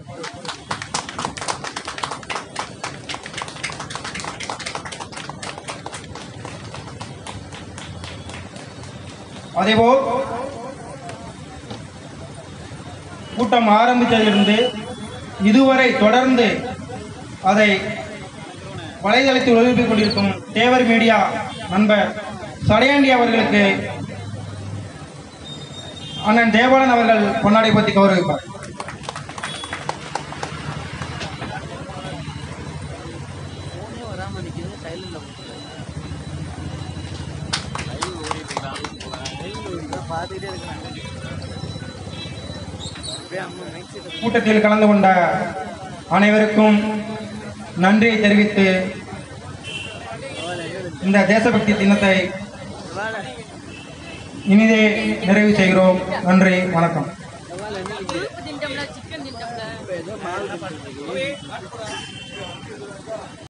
அதேபோல் கூட்டம் ஆரம்பித்ததிலிருந்து இதுவரை தொடர்ந்து அதை வலைதளத்தில் ஒளிபரப்பிக் கொண்டிருக்கும் தேவர் மீடியா நண்பர் சடையாண்டி அவர்களுக்கு அண்ணன் தேவாலன் அவர்கள் பொன்னாடை பற்றி கௌரவிப்பார் கூட்டத்தில் கலந்து கொண்ட அனைவருக்கும் நன்றியை தெரிவித்து இந்த தேசபக்தி தினத்தை இனிதே நிறைவு செய்கிறோம் நன்றி வணக்கம் கொழுப்பு திண்டம்ல சிக்கன் திண்டம்ல